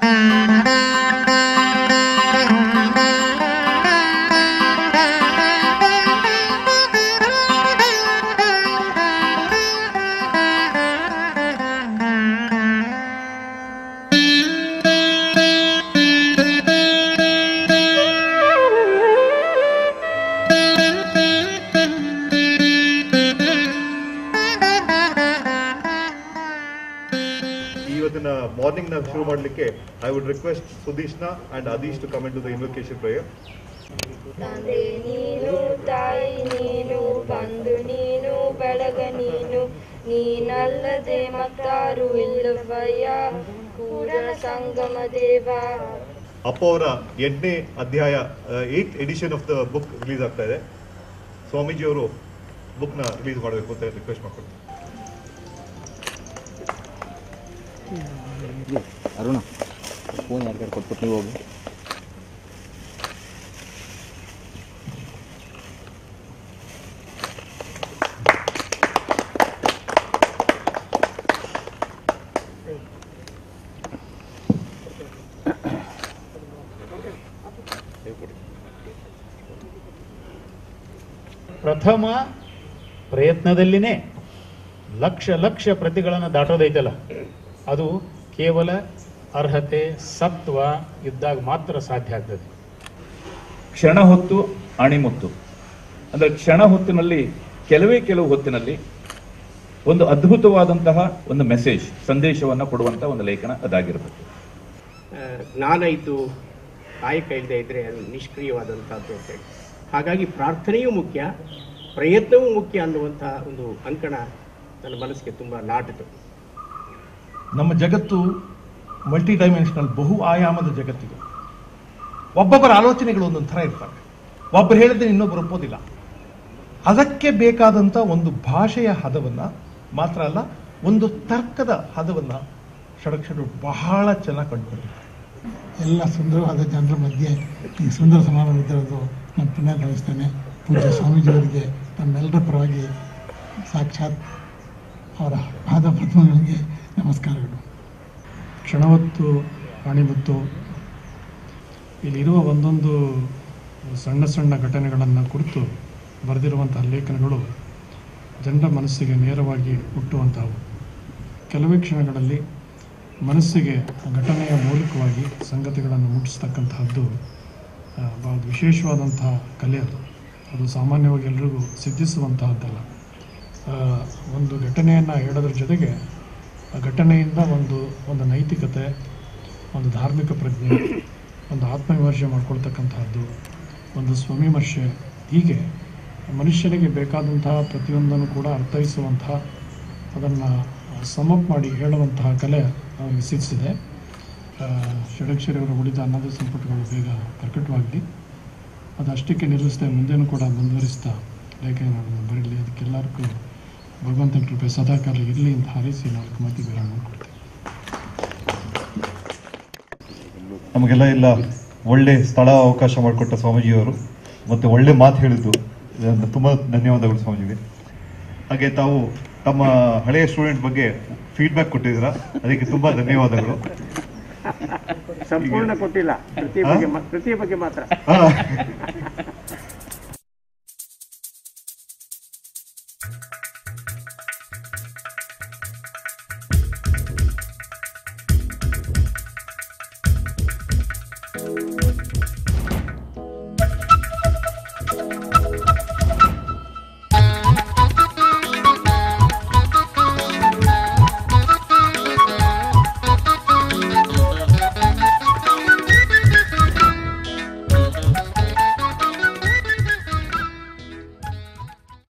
ಇವತ್ತಿನ ಮಾರ್ನಿಂಗ್ ನ ಶುರು ಮಾಡಲಿಕ್ಕೆ ಐ ವುಡ್ ರಿಕ್ವೆಸ್ಟ್ ಸುದೀಶ್ನ and Adeesh to comment to the invocation prayer ತಂದೆ ನೀನು ತಾಯಿ ನೀನು ಬಂಧು ನೀನು ಬೆಳಗ ನೀನು ನೀನಲ್ಲದೆ ಮತ್ತಾರು ಇಲ್ಲವಯ್ಯ ಕೂಡಲ ಸಂಗಮ ದೇವ ಅಪ್ಪ ಅವರ ಎಂಟನೇ ಅಧ್ಯಾಯ eight edition of the book release ಆಗ್ತಾ ಇದೆ ಸ್ವಾಮೀಜಿ ಅವರು ಬುಕ್ ನ ರಿಲೀಸ್ ಮಾಡಬೇಕು ಅಂತ ರಿಕ್ವೆಸ್ಟ್ ಮಾಡ್ಕೊಳ್ತೀನಿ ಅರುಣ ಫೋನ್ ಯಾರಿಗಾರು ಕೊಟ್ಬಿಟ್ಟು ನೀವು ಹೋಗಿ ಪ್ರಥಮ ಪ್ರಯತ್ನದಲ್ಲಿನೇ ಲಕ್ಷ ಲಕ್ಷ ಪ್ರತಿಗಳನ್ನು ದಾಟೋದೈತಲ್ಲ ಅದು ಕೇವಲ ಅರ್ಹತೆ ಸತ್ವ ಇದ್ದಾಗ ಮಾತ್ರ ಸಾಧ್ಯ ಆಗ್ತದೆ ಕ್ಷಣ ಹೊತ್ತು ಅಣಿಮುತ್ತು ಅಂದ್ರೆ ಕ್ಷಣ ಹೊತ್ತಿನಲ್ಲಿ ಕೆಲವೇ ಕೆಲವು ಹೊತ್ತಿನಲ್ಲಿ ಒಂದು ಅದ್ಭುತವಾದಂತಹ ಒಂದು ಮೆಸೇಜ್ ಸಂದೇಶವನ್ನ ಕೊಡುವಂತಹ ಒಂದು ಲೇಖನ ಅದಾಗಿರಬೇಕು ಆ, ಜ್ಞಾನ ಇದ್ದು ಕಾಯಕ ಇಲ್ಲದೆ ಇದ್ರೆ ಅದು ನಿಷ್ಕ್ರಿಯವಾದಂತಹದ್ದು ಅಂತ ಹೇಳಿ ಹಾಗಾಗಿ ಪ್ರಾರ್ಥನೆಯೂ ಮುಖ್ಯ ಪ್ರಯತ್ನವೂ ಮುಖ್ಯ ಅನ್ನುವಂತಹ ಒಂದು ಅಂಕಣ ನನ್ನ ಮನಸ್ಸಿಗೆ ತುಂಬಾ ನಾಟಿತು ನಮ್ಮ ಜಗತ್ತು ಮಲ್ಟಿ ಡೈಮೆನ್ಷನಲ್ ಬಹು ಆಯಾಮದ ಜಗತ್ತಿದು ಒಬ್ಬೊಬ್ಬರ ಆಲೋಚನೆಗಳು ಒಂದೊಂದು ಥರ ಇರ್ತವೆ ಒಬ್ಬರು ಹೇಳಿದ್ರೆ ಇನ್ನೊಬ್ಬರು ಒಪ್ಪೋದಿಲ್ಲ ಅದಕ್ಕೆ ಬೇಕಾದಂಥ ಒಂದು ಭಾಷೆಯ ಹದವನ್ನ ಮಾತ್ರ ಅಲ್ಲ ಒಂದು ತರ್ಕದ ಹದವನ್ನ ಷಡಕ್ಷರು ಬಹಳ ಚೆನ್ನಾಗಿ ಕಂಡುಕೊಂಡಿದ್ದಾರೆ ಎಲ್ಲ ಸುಂದರವಾದ ಜನರ ಮಧ್ಯೆ ಈ ಸುಂದರ ಸಮಾರಂಭ ಇದ್ದಿರೋದು ನಾನು ಪುಣ್ಯ ಕಳಿಸ್ತೇನೆ ಪೂಜ್ಯ ಸ್ವಾಮೀಜಿಯವರಿಗೆ ನಮ್ಮೆಲ್ಲರ ಪರವಾಗಿ ಸಾಕ್ಷಾತ್ ಅವರ ಪಾದ ಪದ್ಮಗಳಿಗೆ ನಮಸ್ಕಾರಗಳು ಕ್ಷಣವತ್ತು ಅಣಿಮುತ್ತು ಇಲ್ಲಿರುವ ಒಂದೊಂದು ಸಣ್ಣ ಸಣ್ಣ ಘಟನೆಗಳನ್ನು ಕುರಿತು ಬರೆದಿರುವಂತಹ ಲೇಖನಗಳು ಜನರ ಮನಸ್ಸಿಗೆ ನೇರವಾಗಿ ಹುಟ್ಟುವಂಥವು ಕೆಲವೇ ಕ್ಷಣಗಳಲ್ಲಿ ಮನಸ್ಸಿಗೆ ಆ ಘಟನೆಯ ಮೂಲಕವಾಗಿ ಸಂಗತಿಗಳನ್ನು ಮುಟ್ಟಿಸ್ತಕ್ಕಂತಹದ್ದು ಆ, ಬಹಳ ವಿಶೇಷವಾದಂತಹ ಕಲೆ ಅದು ಅದು ಸಾಮಾನ್ಯವಾಗಿ ಎಲ್ರಿಗೂ ಸಿದ್ಧಿಸುವಂತಹದ್ದಲ್ಲ ಆ, ಒಂದು ಘಟನೆಯನ್ನು ಹೇಳೋದ್ರ ಜೊತೆಗೆ ಆ ಘಟನೆಯಿಂದ ಒಂದು ಒಂದು ನೈತಿಕತೆ ಒಂದು ಧಾರ್ಮಿಕ ಪ್ರಜ್ಞೆ ಒಂದು ಆತ್ಮವಿಮರ್ಶೆ ಮಾಡ್ಕೊಳ್ತಕ್ಕಂತಹದ್ದು ಒಂದು ಸ್ವವಿಮರ್ಶೆ ಹೀಗೆ ಮನುಷ್ಯನಿಗೆ ಬೇಕಾದಂತಹ ಪ್ರತಿಯೊಂದನ್ನು ಕೂಡ ಅರ್ಥೈಸುವಂತಹ ಅದನ್ನು ಸಮಪ್ ಮಾಡಿ ಹೇಳುವಂತಹ ಕಲೆ ಅವರಿಗೆ ಸಿದ್ಧಿಸಿದೆ ಷಡಕ್ಷರಿಯವರ ಉಳಿದ ಅನ್ನದ ಸಂಪುಟಗಳು ಬೇಗ ಪ್ರಕಟವಾಗಲಿ ಅದು ಅಷ್ಟಕ್ಕೆ ನಿಲ್ಲಿಸದೆ ಮುಂದೆನೂ ಕೂಡ ಮುಂದುವರಿಸ್ತಾ ಲೇಖನಗಳನ್ನು ಬರೀಲಿ ಅದಕ್ಕೆಲ್ಲರಿಗೂ ಭಗವಂತನ ಕೃಪೆ ಸದಾಕಾಲ ಇರಲಿ ಅಂತ ಹಾರೈಸಿ ನಾಲ್ಕು ಮಾತಿ ವಿರಾಮ ಕೊಡ್ತೀನಿ ನಮಗೆಲ್ಲ ಇಲ್ಲ ಒಳ್ಳೆ ಸ್ಥಳ ಅವಕಾಶ ಮಾಡಿಕೊಟ್ಟ ಸ್ವಾಮೀಜಿಯವರು ಮತ್ತೆ ಒಳ್ಳೆ ಮಾತು ಹೇಳಿದ್ದು ಇದರಿಂದ ತುಂಬಾ ಧನ್ಯವಾದಗಳು ಸ್ವಾಮೀಜಿಗೆ ಹಾಗೆ ತಾವು ತಮ್ಮ ಹಳೆಯ ಸ್ಟೂಡೆಂಟ್ ಬಗ್ಗೆ ಫೀಡ್ಬ್ಯಾಕ್ ಕೊಟ್ಟಿದ್ದೀರಾ ಅದಕ್ಕೆ ತುಂಬಾ ಧನ್ಯವಾದಗಳು ಸಂಪೂರ್ಣ ಕೊಟ್ಟಿಲ್ಲ ಕೃತಿಯ ಬಗ್ಗೆ ಮಾ- ಕೃತಿಯ ಬಗ್ಗೆ ಮಾತ್ರ ಆ,